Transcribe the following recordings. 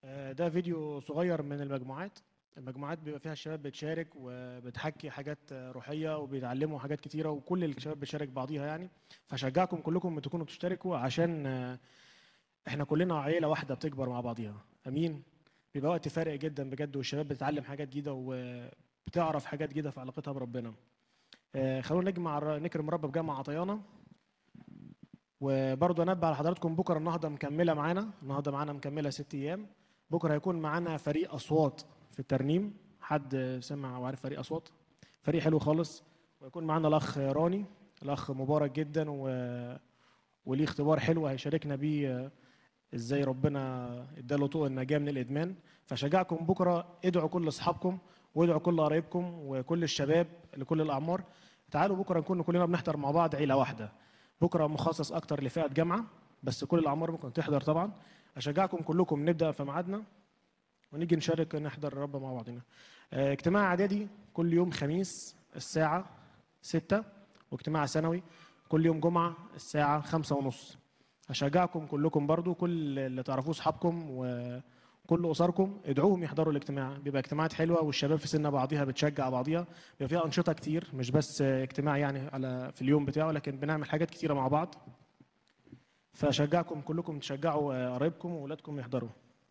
آه، ده فيديو صغير من المجموعات المجموعات بيبقى فيها الشباب بتشارك وبتحكي حاجات آه، روحية وبيتعلموا حاجات كتيرة وكل الشباب بتشارك بعضيها يعني فشجعكم كلكم تكونوا بتشتركوا عشان آه، احنا كلنا عيلة واحدة بتكبر مع بعضيها امين بيبقى وقت فارق جدا بجد والشباب بتتعلم حاجات جديدة وبتعرف حاجات جديدة في علاقتها بربنا آه، خلونا نجمع نكرم رب بجمع عطيانا وبرضه انبه على حضراتكم بكره النهارده مكمله معانا النهارده معانا مكمله ست ايام بكره هيكون معانا فريق اصوات في الترنيم حد سمع وعارف فريق اصوات فريق حلو خالص ويكون معانا الاخ راني الاخ مبارك جدا و... وليه اختبار حلو هيشاركنا بيه ازاي ربنا اداله طوق النجاه من الادمان فشجعكم بكره ادعوا كل اصحابكم وادعوا كل قرايبكم وكل الشباب لكل الاعمار تعالوا بكره نكون كلنا بنحضر مع بعض عيله واحده بكره مخصص اكتر لفئه جامعه بس كل الاعمار ممكن تحضر طبعا اشجعكم كلكم نبدا في ميعادنا ونيجي نشارك نحضر الرب مع بعضنا آه، اجتماع اعدادي كل يوم خميس الساعه 6 واجتماع سنوي كل يوم جمعه الساعه خمسة ونص اشجعكم كلكم برضو كل اللي تعرفوه اصحابكم وكل اسركم ادعوهم يحضروا الاجتماع بيبقى اجتماعات حلوه والشباب في سن بعضيها بتشجع بعضيها بيبقى فيها انشطه كتير مش بس اجتماع يعني على في اليوم بتاعه لكن بنعمل حاجات كتيره مع بعض فاشجعكم كلكم تشجعوا آه، قرايبكم واولادكم يحضروا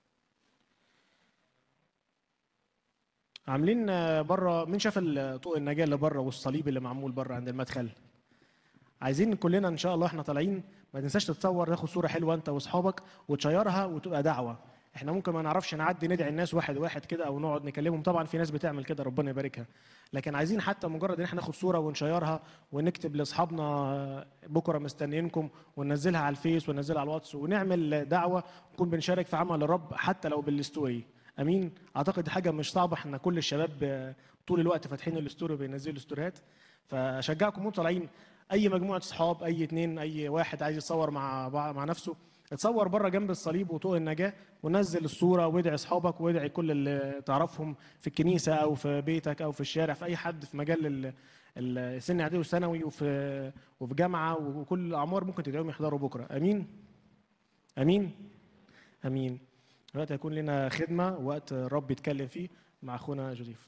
عاملين آه، بره مين شاف ال- طوق النجاه اللي بره والصليب اللي معمول بره عند المدخل عايزين كلنا ان شاء الله احنا طالعين ما تنساش تتصور تاخد صوره حلوه انت واصحابك وتشيرها وتبقى دعوه احنا ممكن ما نعرفش نعدي ندعي الناس واحد واحد كده او نقعد نكلمهم طبعا في ناس بتعمل كده ربنا يباركها لكن عايزين حتى مجرد ان احنا ناخد صوره ونشيرها ونكتب لاصحابنا آه، بكره مستنيينكم وننزلها على الفيس وننزلها على الواتس ونعمل دعوه نكون بنشارك في عمل الرب حتى لو بالستوري امين اعتقد دي حاجه مش صعبه احنا كل الشباب آه، طول الوقت فاتحين الستوري وبينزلوا ستوريات فاشجعكم وانتوا طالعين اي مجموعه اصحاب اي اتنين اي واحد عايز يتصور مع بع- مع نفسه اتصور بره جنب الصليب وطوق النجاه ونزل الصوره وادعي اصحابك وادعي كل اللي تعرفهم في الكنيسه او في بيتك او في الشارع في اي حد في مجال ال- ال- السن اعدادي وثانوي وفي وفي جامعه وكل الاعمار ممكن تدعيهم يحضروا بكره امين امين امين دلوقتي هيكون لنا خدمه وقت الرب يتكلم فيه مع اخونا جوزيف